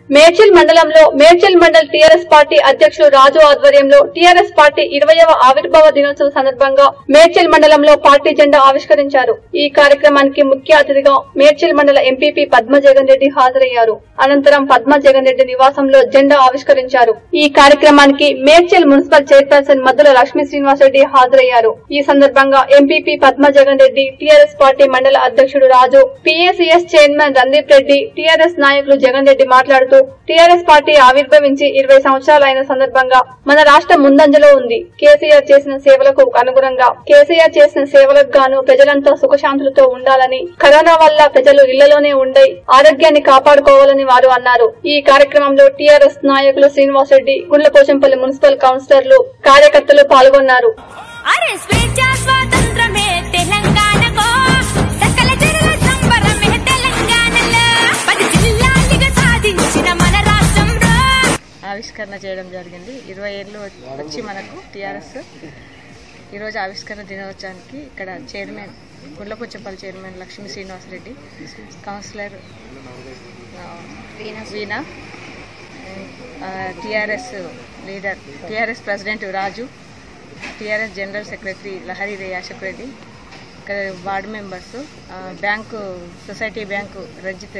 మేడ్చల్ మండలంలో Medchal mandal TRS party అధ్యక్షులు రాజు ఆధ్వర్యంలో టీఆర్ఎస్ పార్టీ ఇరవయవ ఆవిర్భావ దినోత్సవం సందర్భంగా మేడ్చల్ మండలంలో పార్టీ జెండా ఆవిష్కరించారు ఈ కార్యక్రమానికి ముఖ్య అతిథిగా మేడ్చల్ మండల ఎంపీపీ పద్మ జగన్ రెడ్డి హాజరయ్యారు అనంతరం పద్మ జగన్ రెడ్డి నివాసంలో జెండా ఆవిష్కరించారు ఈ కార్యక్రమానికి మేడ్చల్ మున్సిపల్ చైర్పర్సన్ మద్దుల లక్ష్మీ శ్రీనివాసరెడ్డి హాజరయ్యారు ఈ సందర్భంగా MPP Padma Jagan Reddy TRS party మండల అధ్యక్షుడు Raju PACS chairman Randeep Reddy TRS నాయకులు జగన్ రెడ్డి మాట్లాడుతూ టీఆర్ఎస్ పార్టీ ఆవిర్భవించి ఇరవై సంవత్సరాలు అయిన సందర్భంగా మన రాష్ట్రం ముందంజలో ఉంది కేసీఆర్ చేసిన సేవలకు అనుగుణంగా కేసీఆర్ చేసిన సేవలకు గాను ప్రజలంతా సుఖశాంతులతో ఉండాలని కరోనా వల్ల ప్రజలు ఇళ్లలోనే ఉండి ఆరోగ్యాన్ని కాపాడుకోవాలని వారు అన్నారు ఈ కార్యక్రమంలో టీఆర్ఎస్ నాయకులు శ్రీనివాసరెడ్డి గుండ్లపోచంపల్లి మున్సిపల్ కౌన్సిలర్లు కార్యకర్తలు పాల్గొన్నారు అరే స్వేచ్ఛ స్వాతంత్రమే తెలంగాణకో సకల జనుల సంబరమే తెలంగాణలో పది జిల్లాలుగా సాధించిన మన రాష్ట్రంలో ఆవిష్కరణ చేయడం జరిగింది ఇరవై ఏళ్ళు వచ్చి మనకు టీఆర్ఎస్ ఈరోజు ఆవిష్కరణ దినోత్సవానికి ఇక్కడ chairman Gundlapuchapalli chairman Lakshmi Srinivasa Reddy councillor ఆ, Veena TRS leader TRS president Raju TRS general secretary Lahari రేయాషక్ రెడ్డి ఇక్కడ వార్డు మెంబర్స్ ఆ, బ్యాంకు సొసైటీ బ్యాంకు రంజిత్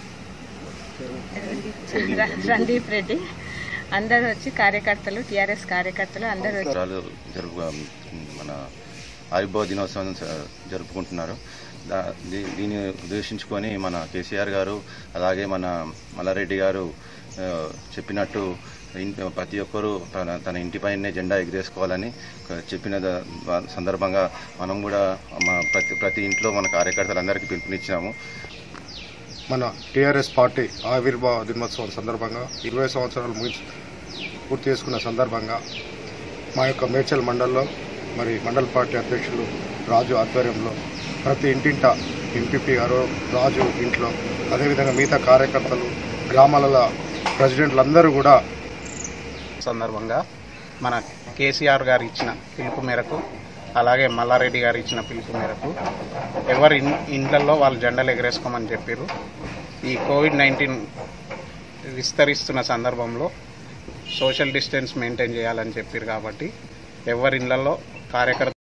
ర- రందీప్ రెడ్డి అందరూ వచ్చి కార్యకర్తలు టీఆర్ఎస్ కార్యకర్తలు అందరూ వచ్చి సంవత్సరాలు జరుపు మన ఆవిర్భావ దినోత్సవం స- జరుపుకుంటున్నారు దా- దీ- దీన్ని ఉద్దేశించుకొని మన కేసీఆర్ గారు అలాగే మన మల్లారెడ్డి గారు ఆ, చెప్పినట్టు ఇన్- ప్రతి ఒక్కరూ తన తన ఇంటిపైనే జెండా ఎగిరేసుకోవాలని చెప్పిన ద- ద- సందర్భంగా మనం కూడా మన ప్రతి ప్రతి ఇంట్లో మన కార్యకర్తలందరికీ పిలుపునిచ్చాము మన టీఆర్ఎస్ పార్టీ ఆవిర్భావ దినోత్సవం సందర్భంగా ఇరవై సంవత్సరాలు ముగించి పూర్తి చేసుకున్న సందర్భంగా మా యొక్క మేడ్చల్ మండల్లో మరి మండల పార్టీ అధ్యక్షులు రాజు ఆధ్వర్యంలో ప్రతి ఇంటింట ఎంపీపీ గారు రాజు ఇంట్లో అదేవిధంగా మిగతా కార్యకర్తలు గ్రామాల ప్రెసిడెంట్లు అందరూ కూడా సందర్భంగా మన కేసీఆర్ గారు ఇచ్చిన పిలుపు మేరకు అలాగే మల్లారెడ్డి గారు ఇచ్చిన పిలుపు మేరకు ఎవరి ఇన్- ఇండ్లలో వాళ్ళు జెండాలు ఎగరేసుకోమని చెప్పారు ఈ కోవిడ్ నైన్టీన్ విస్తరిస్తున్న సందర్భంలో సోషల్ డిస్టెన్స్ మెయింటైన్ చేయాలని చెప్పారు కాబట్టి ఎవరి ఇళ్లలో కార్యకర్త